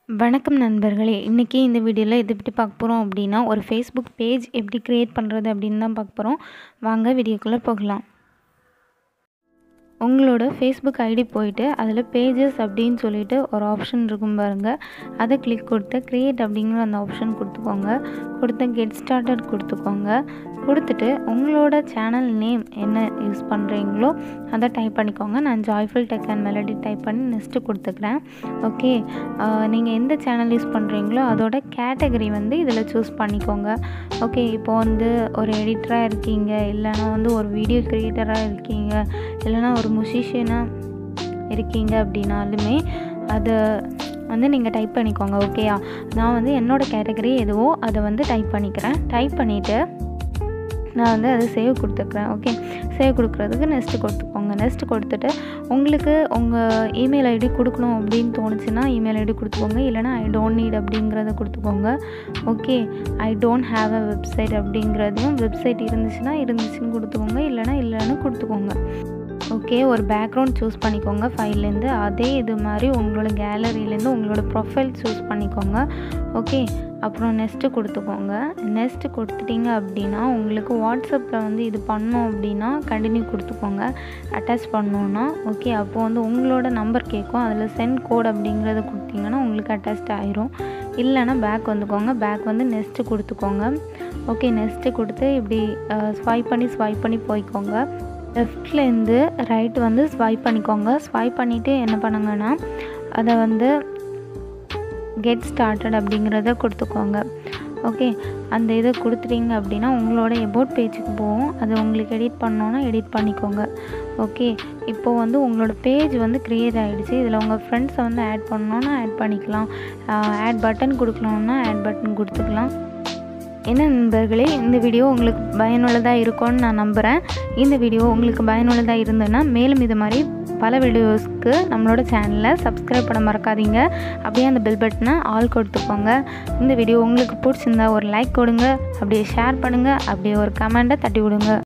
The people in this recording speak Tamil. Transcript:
வணக்கம் நண்பர்களே இன்றைக்கி இந்த வீடியோவில் எதை பற்றி பார்க்க போகிறோம் அப்படின்னா ஒரு ஃபேஸ்புக் பேஜ் எப்படி க்ரியேட் பண்ணுறது அப்படின்னு தான் பார்க்க போகிறோம் வாங்க வீடியோக்குள்ளே போகலாம் உங்களோட ஃபேஸ்புக் ஐடி போயிட்டு அதில் பேஜஸ் அப்படின்னு சொல்லிட்டு ஒரு ஆப்ஷன் இருக்கும் பாருங்கள் அதை கிளிக் கொடுத்து க்ரியேட் அப்படிங்கிற அந்த ஆப்ஷன் கொடுத்துக்கோங்க கொடுத்து கெட் ஸ்டார்டட் கொடுத்துக்கோங்க கொடுத்துட்டு உங்களோட சேனல் நேம் என்ன யூஸ் பண்ணுறீங்களோ அதை டைப் பண்ணிக்கோங்க நான் joyful tech and melody type பண்ணி நெக்ஸ்ட்டு கொடுத்துக்கிறேன் ஓகே நீங்கள் எந்த சேனல் யூஸ் பண்ணுறீங்களோ அதோட கேட்டகரி வந்து இதில் சூஸ் பண்ணிக்கோங்க ஓகே இப்போ வந்து ஒரு எடிட்டராக இருக்கீங்க இல்லைனா வந்து ஒரு வீடியோ க்ரியேட்டராக இருக்கீங்க இல்லைனா ஒரு முசிஷியனாக இருக்கீங்க அப்படின்னாலுமே அதை வந்து நீங்கள் டைப் பண்ணிக்கோங்க ஓகேயா நான் வந்து என்னோடய கேட்டகரி எதுவோ அதை வந்து டைப் பண்ணிக்கிறேன் டைப் பண்ணிவிட்டு நான் வந்து அதை சேவ் கொடுத்துக்கிறேன் ஓகே சேவ் கொடுக்குறதுக்கு நெக்ஸ்ட்டு கொடுத்துக்கோங்க நெக்ஸ்ட்டு கொடுத்துட்டு உங்களுக்கு உங்கள் இமெயில் ஐடி கொடுக்கணும் அப்படின்னு தோணுச்சுன்னா இமெயில் ஐடி கொடுத்துக்கோங்க இல்லைனா ஐ டோன்ட் நீட் அப்படிங்கிறத கொடுத்துக்கோங்க okay I don't have a website அப்படிங்கிறதையும் வெப்சைட் இருந்துச்சுன்னா இருந்துச்சுன்னு கொடுத்துக்கோங்க இல்லைனா இல்லைன்னு கொடுத்துக்கோங்க ஓகே ஒரு பேக்ரவுண்ட் சூஸ் பண்ணிக்கோங்க ஃபைல்லேருந்து அதே இது மாதிரி உங்களோட கேலரியிலேருந்து உங்களோட ப்ரொஃபைல் சூஸ் பண்ணிக்கோங்க ஓகே அப்புறம் நெக்ஸ்ட்டு கொடுத்துக்கோங்க நெக்ஸ்ட்டு கொடுத்துட்டிங்க அப்படின்னா உங்களுக்கு வாட்ஸ்அப்பில் வந்து இது பண்ணோம் அப்படின்னா கண்டினியூ கொடுத்துக்கோங்க அட்டாச் பண்ணோன்னா ஓகே அப்போது வந்து உங்களோட நம்பர் கேட்கும் அதில் சென்ட் கோட் அப்படிங்கிறத கொடுத்தீங்கன்னா உங்களுக்கு அட்டாச்ட் ஆயிரும் இல்லைனா பேக் வந்துக்கோங்க பேக் வந்து நெக்ஸ்ட்டு கொடுத்துக்கோங்க ஓகே நெக்ஸ்ட்டு கொடுத்து இப்படி ஸ்வைப் பண்ணி ஸ்வைப் பண்ணி போய்க்கோங்க லெஃப்ட்லேருந்து ரைட் வந்து ஸ்வைப் பண்ணிக்கோங்க ஸ்வைப் பண்ணிவிட்டு என்ன பண்ணுங்கன்னா அதை வந்து கெட் ஸ்டார்டட் அப்படிங்கிறத கொடுத்துக்கோங்க ஓகே அந்த இதை கொடுத்துட்டீங்க அப்படின்னா உங்களோட எபோட் பேஜுக்கு போகும் அது உங்களுக்கு எடிட் பண்ணோன்னா எடிட் பண்ணிக்கோங்க ஓகே இப்போது வந்து உங்களோட பேஜ் வந்து க்ரியேட் ஆகிடுச்சு இதில் உங்கள் ஃப்ரெண்ட்ஸை வந்து ஆட் பண்ணோன்னா ஆட் பண்ணிக்கலாம் ஆட் பட்டன் கொடுக்கணுன்னா ஆட் பட்டன் கொடுத்துக்கலாம் என்ன நண்பர்களே இந்த வீடியோ உங்களுக்கு பயனுள்ளதாக இருக்கும்னு நான் நம்புகிறேன் இந்த வீடியோ உங்களுக்கு பயனுள்ளதாக இருந்ததுன்னா மேலும் இது மாதிரி பல வீடியோஸ்க்கு நம்மளோட சேனலை சப்ஸ்கிரைப் பண்ண மறக்காதீங்க அப்படியே அந்த பெல் பட்டனை ஆல் கொடுத்துக்கோங்க இந்த வீடியோ உங்களுக்கு பிடிச்சிருந்தா ஒரு லைக் கொடுங்க அப்படியே ஷேர் பண்ணுங்கள் அப்படியே ஒரு கமெண்ட்டை தட்டி விடுங்க